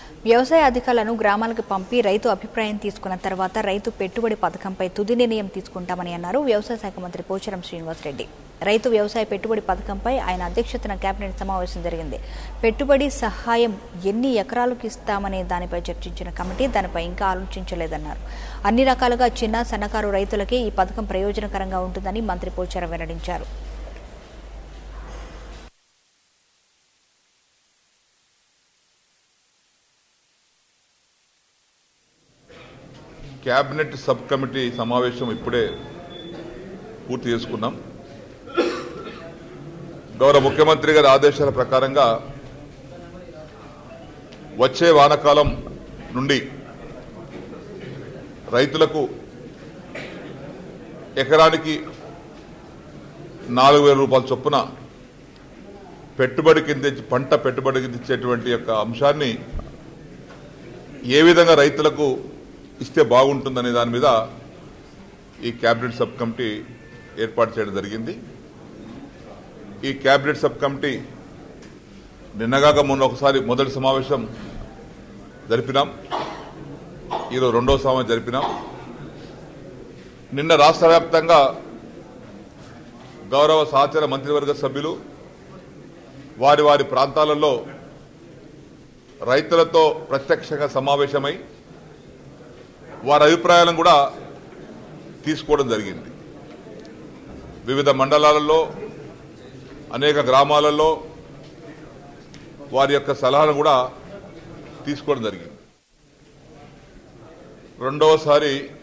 వ్యవసాయ అధికారులను గ్రామాలకు పంపి రైతు అభిప్రాయం తీసుకున్న తర్వాత రైతు పెట్టుబడి పథకంపై తుది నిర్ణయం తీసుకుంటామని అన్నారు వ్యవసాయ శాఖ మంత్రి పోచారం శ్రీనివాసరెడ్డి రైతు వ్యవసాయ పెట్టుబడి పథకంపై ఆయన అధ్యక్షతన కేబినెట్ సమావేశం జరిగింది పెట్టుబడి సహాయం ఎన్ని ఎకరాలకు ఇస్తామనే దానిపై చర్చించిన కమిటీ దానిపై ఇంకా ఆలోచించలేదన్నారు అన్ని రకాలుగా చిన్న సన్నకారు రైతులకే ఈ పథకం ప్రయోజనకరంగా ఉంటుందని మంత్రి పోచారం వెల్లడించారు క్యాబినెట్ సబ్ కమిటీ సమావేశం ఇప్పుడే పూర్తి చేసుకున్నాం గౌరవ ముఖ్యమంత్రి గారి ఆదేశాల ప్రకారంగా వచ్చే వానకాలం నుండి రైతులకు ఎకరానికి నాలుగు వేల రూపాయల చొప్పున పెట్టుబడి కింద ఇచ్చి- పంట పెట్టుబడి కింద ఇచ్చేటువంటి యొక్క అంశాన్ని ఏ విధంగా రైతులకు ఇస్తే బాగుంటుందనే దాని మీద ఈ క్యాబినెట్ సబ్ కమిటీ ఏర్పాటు చేయడం జరిగింది ఈ క్యాబినెట్ సబ్ కమిటీ నిన్నగాక మొన్న ఒకసారి మొదటి సమావేశం జరిపినాం ఈరోజు రెండో సమావేశం జరిపినాం నిన్న రాష్ట్ర వ్యాప్తంగా గౌరవ సహచర మంత్రివర్గ సభ్యులు వారి వారి ప్రాంతాలలో రైతులతో ప్రత్యక్షంగా సమావేశమై వారి అభిప్రాయాలను కూడా తీసుకోవడం జరిగింది వివిధ మండలాలలో అనేక గ్రామాలలో వారి యొక్క సలహాను కూడా తీసుకోవడం జరిగింది రెండవసారి